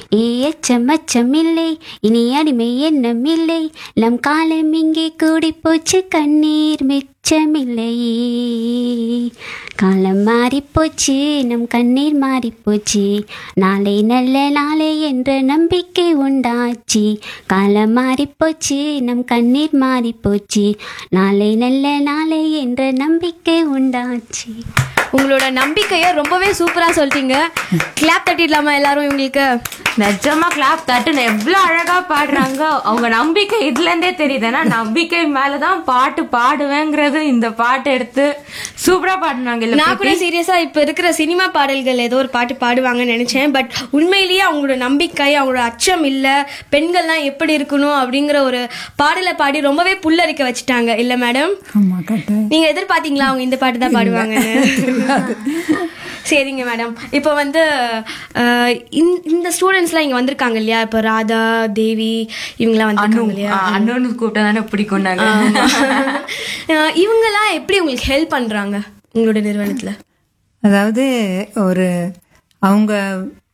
ஏ அச்சம் அச்சமில்லை இனி அடிமை எண்ணமில்லை நம் காலம் இங்கே கூடி போச்சு கண்ணீர் மிச்சமில்லையே காலம் மாறிப்போச்சு நம் கண்ணீர் மாறிப்போச்சு நாளை நல்ல நாளை என்ற நம்பிக்கை உண்டாச்சு காலம் மாறிப்போச்சு நம் கண்ணீர் மாறிப்போச்சு நாளை நல்ல நாளை என்ற நம்பிக்கை உண்டாச்சு உங்களோட நம்பிக்கையை ரொம்பவே சூப்பரா சொல்லிட்டீங்க கிளாப் தட்டிடலாமா எல்லாரும் இவங்களுக்கு நிஜமா கிளாப் தட்டுன்னு எவ்வளவு அழகா பாடுறாங்க அவங்க நம்பிக்கை இதுல இருந்தே தெரியுது ஏன்னா நம்பிக்கை மேலதான் பாட்டு பாடுவேங்கிறது இந்த பாட்டு எடுத்து சூப்பரா பாடினாங்க இல்ல நான் கூட சீரியஸா இப்ப இருக்கிற சினிமா பாடல்கள் ஏதோ ஒரு பாட்டு பாடுவாங்கன்னு நினைச்சேன் பட் உண்மையிலேயே அவங்களோட நம்பிக்கை அவங்களோட அச்சம் இல்ல பெண்கள்லாம் எப்படி இருக்கணும் அப்படிங்கிற ஒரு பாடலை பாடி ரொம்பவே புல்லரிக்க வச்சுட்டாங்க இல்ல மேடம் ஆமா கரெக்டாக நீங்க எதிர்பார்த்தீங்களா அவங்க இந்த பாட்டு தான் பாடுவாங்கன்னு சரிங்க மேடம் இப்போ வந்து அஹ், இந்த- இந்த ஸ்டூடெண்ட்ஸ்லாம் இங்க வந்திருக்காங்க இல்லையா இப்போ ராதா தேவி இவங்கெல்லாம் வந்திருக்காங்க இல்லையா அண்ணனு கூப்பிட்டா தானே பிடிக்கும் நாங்க அஹ், இவங்கெல்லாம் எப்படி உங்களுக்கு ஹெல்ப் பண்றாங்க உங்களோட நிறுவனத்துல அதாவது ஒரு அவங்க